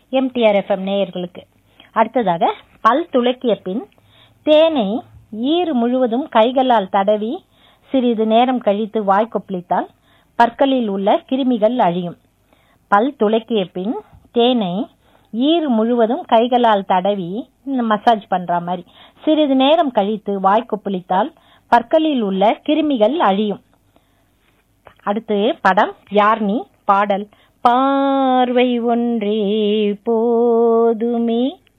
MTR FM நேயர்களுக்கு அடுத்ததாக பல் துளக்கிய பின் தேனை ஈறு முழுவதும் கைகளால் தடவி சிறிது நேரம் கழித்து வாய் கொப்பளித்தால் பற்களில் உள்ள கிருமிகள் அழியும் பல் துளக்கிய பின் தேனை ஈறு முழுவதும் கைகளால் தடவி மசாஜ் பண்ற மாதிரி சிறிது நேரம் கழித்து வாய் கொப்பளித்தால் பற்களில் உள்ள கிருமிகள் அழியும் அடுத்து படம் யார் நீ பாடல் பார்வை ஒன்றே போதுமே